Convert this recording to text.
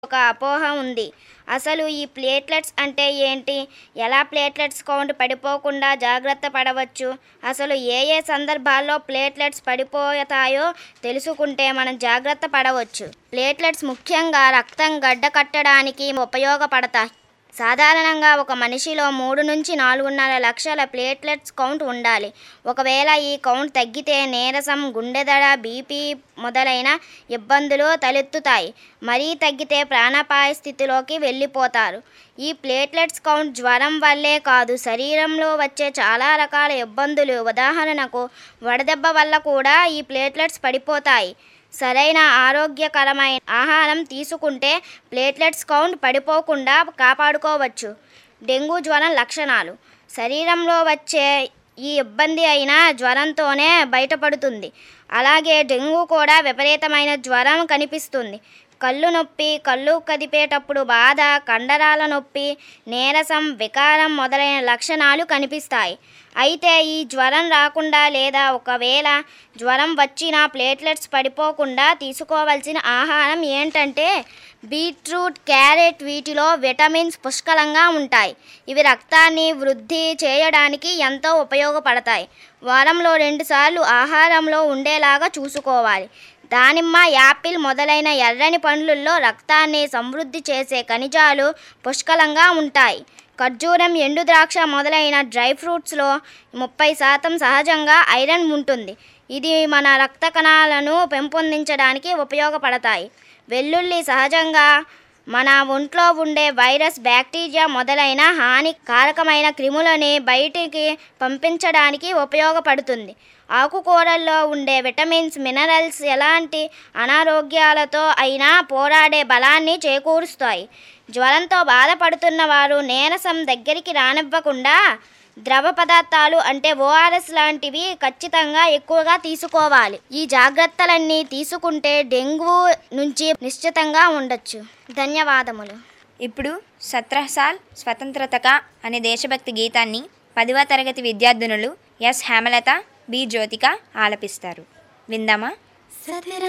ఒక అపోహ ఉంది అసలు ఈ ప్లేట్లెట్స్ అంటే ఏంటి ఎలా ప్లేట్లెట్స్ కౌంట్ పడిపోకుండా జాగ్రత్త పడవచ్చు అసలు ఏ ఏ సందర్భాల్లో ప్లేట్లెట్స్ పడిపోతాయో తెలుసుకుంటే మనం జాగ్రత్త పడవచ్చు ప్లేట్లెట్స్ ముఖ్యంగా రక్తం గడ్డ కట్టడానికి ఉపయోగపడతాయి సాధారణంగా ఒక మనిషిలో మూడు నుంచి నాలుగున్నర లక్షల ప్లేట్లెట్స్ కౌంట్ ఉండాలి ఒకవేళ ఈ కౌంట్ తగ్గితే నీరసం గుండెదడ బీపీ మొదలైన ఇబ్బందులు తలెత్తుతాయి మరీ తగ్గితే ప్రాణాపాయ స్థితిలోకి వెళ్ళిపోతారు ఈ ప్లేట్లెట్స్ కౌంట్ జ్వరం వల్లే కాదు శరీరంలో వచ్చే చాలా రకాల ఇబ్బందులు ఉదాహరణకు వడదెబ్బ వల్ల కూడా ఈ ప్లేట్లెట్స్ పడిపోతాయి సరైన ఆరోగ్యకరమైన ఆహారం తీసుకుంటే ప్లేట్లెట్స్ కౌంట్ పడిపోకుండా కాపాడుకోవచ్చు డెంగ్యూ జ్వరం లక్షణాలు శరీరంలో వచ్చే ఈ ఇబ్బంది అయిన జ్వరంతోనే బయటపడుతుంది అలాగే డెంగ్యూ కూడా విపరీతమైన జ్వరం కనిపిస్తుంది కళ్ళు నొప్పి కళ్ళు కదిపేటప్పుడు బాధ కండరాల నొప్పి నీరసం వికారం మొదలైన లక్షణాలు కనిపిస్తాయి అయితే ఈ జ్వరం రాకుండా లేదా ఒకవేళ జ్వరం వచ్చినా ప్లేట్లెట్స్ పడిపోకుండా తీసుకోవాల్సిన ఆహారం ఏంటంటే బీట్రూట్ క్యారెట్ వీటిలో విటమిన్స్ పుష్కలంగా ఉంటాయి ఇవి రక్తాన్ని వృద్ధి చేయడానికి ఎంతో ఉపయోగపడతాయి వారంలో రెండుసార్లు ఆహారంలో ఉండేలాగా చూసుకోవాలి దానిమ్మ యాపిల్ మొదలైన ఎర్రని పండ్లుల్లో రక్తాన్ని సమృద్ధి చేసే ఖనిజాలు పుష్కలంగా ఉంటాయి ఖర్జూరం ఎండు ద్రాక్ష మొదలైన డ్రై ఫ్రూట్స్లో ముప్పై శాతం సహజంగా ఐరన్ ఉంటుంది ఇది మన రక్త కణాలను పెంపొందించడానికి ఉపయోగపడతాయి వెల్లుల్లి సహజంగా మన ఒంట్లో ఉండే వైరస్ బ్యాక్టీరియా మొదలైన హానికారకమైన క్రిములని బయటికి పంపించడానికి ఉపయోగపడుతుంది ఆకుకూరల్లో ఉండే విటమిన్స్ మినరల్స్ ఎలాంటి అనారోగ్యాలతో అయినా పోరాడే బలాన్ని చేకూరుస్తాయి జ్వరంతో బాధపడుతున్న వారు నీరసం దగ్గరికి రానివ్వకుండా ద్రవ పదార్థాలు అంటే ఓఆర్ఎస్ లాంటివి ఖచ్చితంగా ఎక్కువగా తీసుకోవాలి ఈ జాగ్రత్తలన్నీ తీసుకుంటే డెంగ్యూ నుంచి నిశ్చితంగా ఉండొచ్చు ధన్యవాదములు ఇప్పుడు సత్రసాల్ స్వతంత్రతక అనే దేశభక్తి గీతాన్ని పదవ తరగతి విద్యార్థినులు ఎస్ హేమలత బి జ్యోతిక ఆలపిస్తారు విందామా సతరా